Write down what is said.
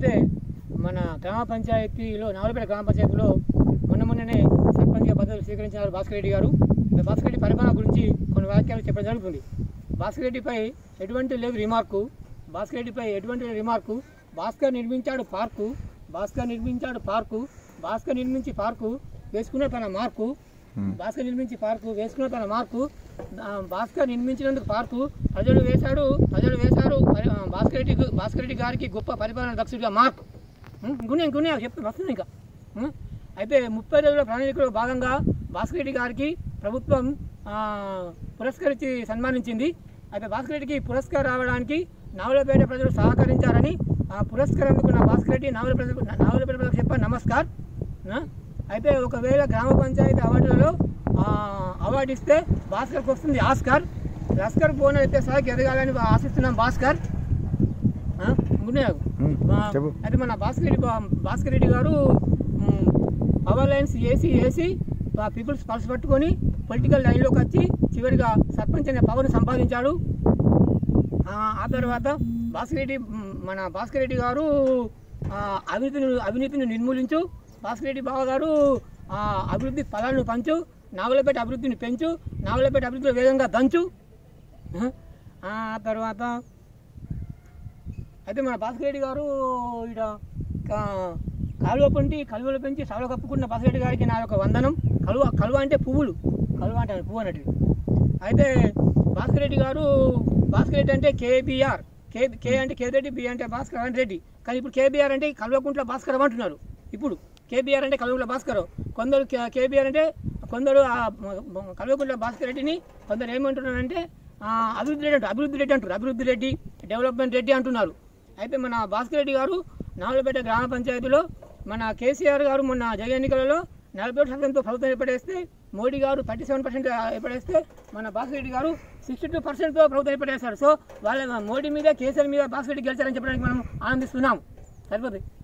అయితే మన గ్రామ పంచాయతీలో నవలపేట గ్రామ పంచాయతీలో మొన్న మొన్ననే సర్పంచ్గా పదవులు స్వీకరించారు భాస్కర్ రెడ్డి గారు ఈ భాస్కర్ రెడ్డి పరిపాలన గురించి కొన్ని వాక్యాలు చెప్పడం జరుగుతుంది భాస్కర్ రెడ్డిపై ఎటువంటి లేదు రిమార్కు భాస్కర్ రెడ్డిపై ఎటువంటి రిమార్కు భాస్కర్ నిర్మించాడు పార్కు భాస్కర్ నిర్మించాడు పార్కు భాస్కర్ నిర్మించి పార్కు వేసుకున్న తన మార్కు భాస్కర్ నిర్మించి పార్కు వేసుకున్న తన మార్కు ఆ, భాస్కర్ నిర్మించినందుకు పార్కు ప్రజలు వేశాడు ప్రజలు వేశారు పరి- ఆ, భాస్కర్ రెడ్డి భాస్కర్ రెడ్డి గారికి గొప్ప పరిపాలన దక్షుడిగా మార్క్ ఇంకొనే ఇంకొనే చెప్తాను వస్తుంది ఇంకా ఉం? అయితే ముప్పై రోజుల ప్రణాళికలో భాగంగా భాస్కర్ రెడ్డి గారికి ప్రభుత్వం ఆ, పురస్కరించి సన్మానించింది అయితే భాస్కర్ రెడ్డికి పురస్కారం రావడానికి నావలపేట ప్రజలు సహకరించారని ఆ పురస్కారం అందుకున్న భాస్కర్ రెడ్డి నావల ప్రజలకు నావలపేట ప్రజలకు చెప్పాను నమస్కార్ ఆ? అయితే ఒకవేళ గ్రామ పంచాయతీ అవార్డులలో ఆ, అవార్డు ఇస్తే భాస్కర్కి వస్తుంది ఆస్కార్ ఆస్కర్ పోన అయితే స్థాయికి ఎదగాలని ఆశిస్తున్నాం భాస్కర్ ఆ? ఇంకొనే ఆగు. ఉమ్, ఆ, చెప్పు. అయితే మన భాస్కర్ రెడ్డి బా- భాస్కర్ రెడ్డి గారు మ్, పవర్ లైన్స్ ఏసీ ఏసీ ఆ పీపుల్స్ పల్స్ పట్టుకొని పొలిటికల్ లైన్లోకి వచ్చి చివరిగా సర్పంచ్ అనే పవర్ని సంపాదించాడు ఆ ఆ తర్వాత భాస్కర్ రెడ్డి మ్, మన భాస్కర్ రెడ్డి గారు ఆ, అవినీతిని అవినీతిని నిర్మూలించు భాస్కర్ రెడ్డి బావ గారు ఆ, అభివృద్ధి ఫలాలను పంచు నావలపేట అభివృద్ధిని పెంచు నావలపేట అభివృద్ధిలో వేగంగా దంచు ఆ తర్వాత అయితే మన భాస్కర్ రెడ్డి గారు ఇట కా- కాలువ పంటి కలువలు పెంచి సవల కప్పుకున్న భాస్కర్ రెడ్డి గారికి నా యొక్క వందనం కలువ కలువ అంటే పువ్వులు కలువ అంటే పువ్వు అన్నట్టు అయితే భాస్కర్ రెడ్డి గారు భాస్కర్ రెడ్డి అంటే కేబీఆర్ కే కే అంటే కేరెడ్డి బి అంటే భాస్కర్ రెడ్డి కానీ ఇప్పుడు కేబీఆర్ అంటే కల్వకుంట్ల భాస్కరం అంటున్నారు ఇప్పుడు కేబీఆర్ అంటే కల్వకుంట్ల భాస్కరం కొందరు కే- కేబీఆర్ అంటే కొందరు ఆ మ- మ- కల్వకుంట్ల భాస్కర్ రెడ్డిని కొందరు ఏమంటున్నారంటే ఆ, అభివృద్ధి రెడ్డి అంటారు అభివృద్ధి రెడ్డి అంటారు అభివృద్ధి రెడ్డి డెవలప్మెంట్ రెడ్డి అంటున్నారు అయితే మన భాస్కర్ రెడ్డి గారు నాలుగుపేట గ్రామ పంచాయతీలో మన కేసీఆర్ గారు మొన్న జగన్ ఎన్నికలలో నలభై ఒకటి శాతంతో ప్రభుత్వం ఏర్పడేస్తే మోడీ గారు థర్టీ సెవెన్ పర్సెంట్ ఏర్పడేస్తే మన భాస్కర్ రెడ్డి గారు సిక్స్టీ టూ పర్సెంట్తో ప్రభుత్వం ఏర్పడేశారు సో వాళ్ళ మోడీ మీద కేసీఆర్ మీద భాస్కర్ రెడ్డి గెలిచారని చెప్పడానికి మనం ఆనందిస్తున్నాం సరిపోతుంది